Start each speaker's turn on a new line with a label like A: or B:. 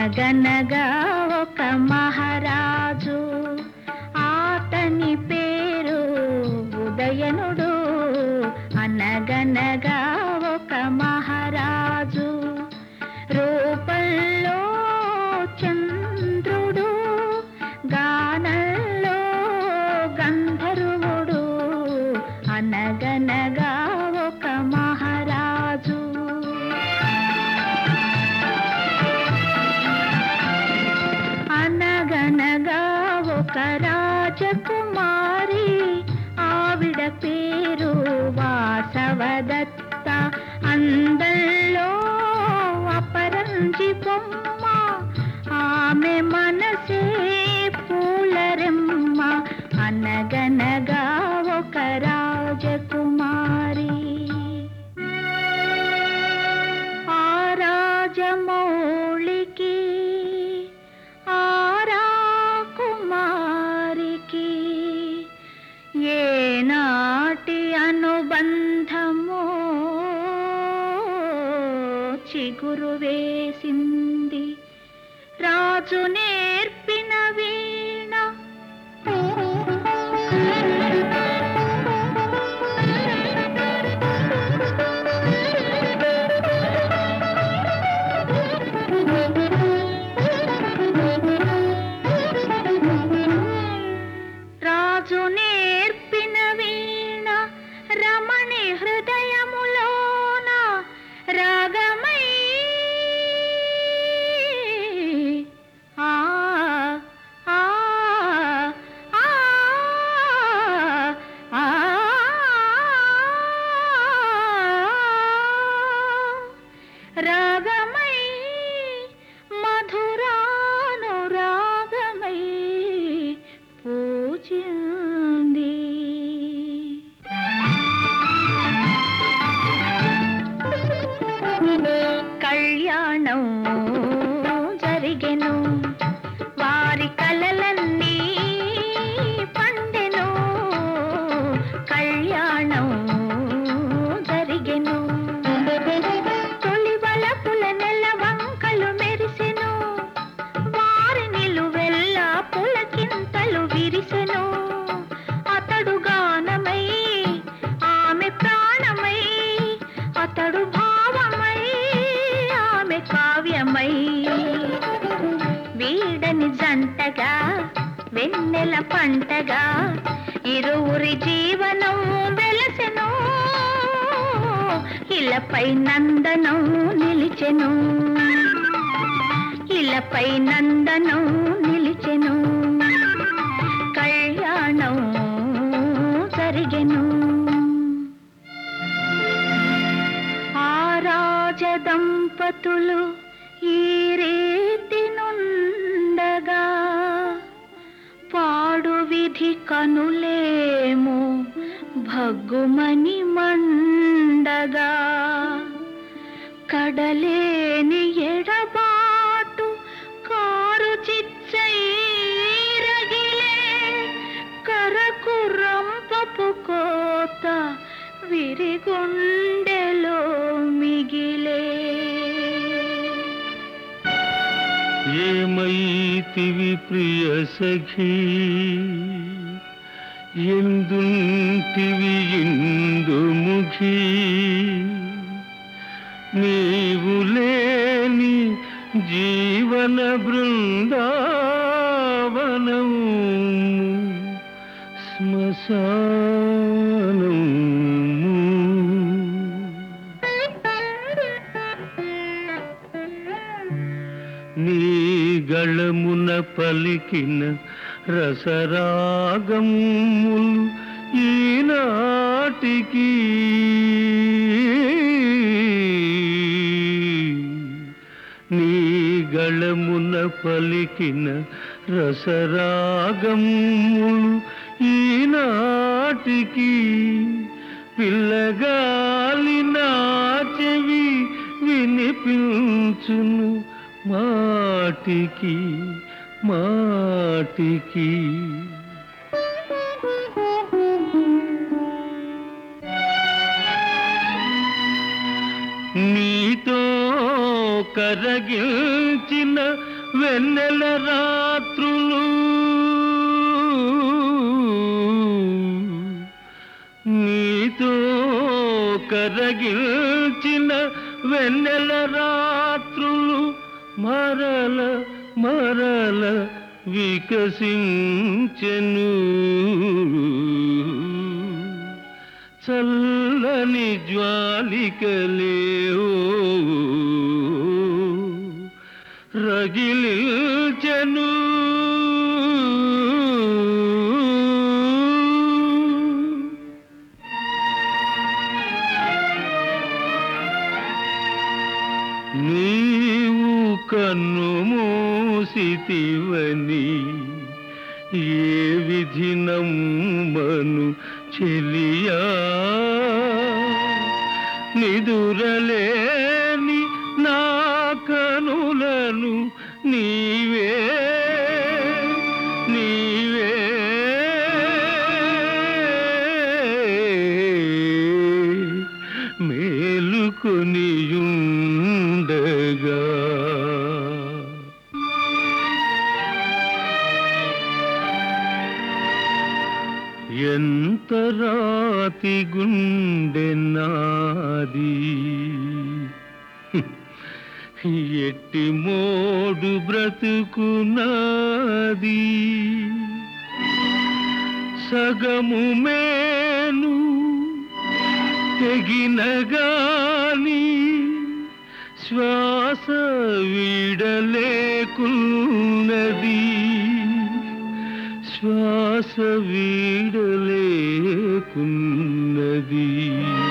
A: అనగనగా ఒక మహారాజు అతని పేరు ఉదయనుడు అనగనగా ఒక మహారాజు రూపంలో చంద్రుడు గానంలో గంధర్వుడు అనగనగా ఒక మహారాజు అనగనగా ఒక రాజకుమారి ఆవిడ పేరు వాసవదత్త అందంలో అపరంజి బొమ్మ ఆమె మనసే పూలరెమ్మ అనగనగా ఒక రాజకుమారి ఆ రాజమౌళికి ఆరా కుమారికి ఏనాటి అనుబంధమో చిగురు వేసింది రాజు నేర్పిన వీణ రాజు నేర్పిన వీణ రమణి హృదయములోన రాగమై ఆ ఆ ఆ ఆ రాగమై మధురాను రాగమై పూజింది కళ్యాణం జరిగెను వారి కలలన్నీ పండెను కళ్యాణం జరిగెను తొలి వలపుల నెల వంకలు మెరిసెను వారి నిలువెల్ల పులకింతలు విరిసెను అతడు గానమై ఆమె ప్రాణమై అతడు భావమై ఆమె కావ్యమై వీడని జంటగా వెన్నెల పంటగా ఇరువురి జీవనం వెలసెను ఇలపై నందనం నిలిచెను ఇలపై నందనం నిలిచెను కళ్యాణం జరిగెను ఆ రాజ దంపతులు ఈ రీతి నుండగా పాడు విధి కనులేము భగ్గుమని మండగా కడలేని ఎడబాటు కారు చిచ్చై రగిలే కరకు రంపపు కోత విరిగుండెలో మిగిలే
B: ఏమైతివి ప్రియ సఖీ ఎందుంటివి ఇందుముఖీ నీవు లేని జీవన బృందావనం శ్మశానం నీ గళమున పలికిన రసరాగములు ఈనాటికి నీ గళమున పలికిన రసరాగములు ఈనాటికి పిల్లగాలి నా చెవి వినిపించును మాటికి మాటికి నీతో కరగిల్చిన వెన్నెల రాత్రులు నీతో కరగిల్చిన వెన్నెల రాత్రులు మరల మరల వికసించెను చల్లని జ్వాలికలేవో రగిలిల్చెను నీవు కన్ను మూసితివని ఏ విధి నమ్మను చెలియా నిదురలేని నా కనులను నీవే నీవే మేలుకొనియుండగా ఎంత రాతి గుండె నాది ఎట్టి మోడు బ్రతుకునాది సగము మేను తెగినగాని శ్వాస వీడలేకున్నది శ్వాస వీడలేకున్నది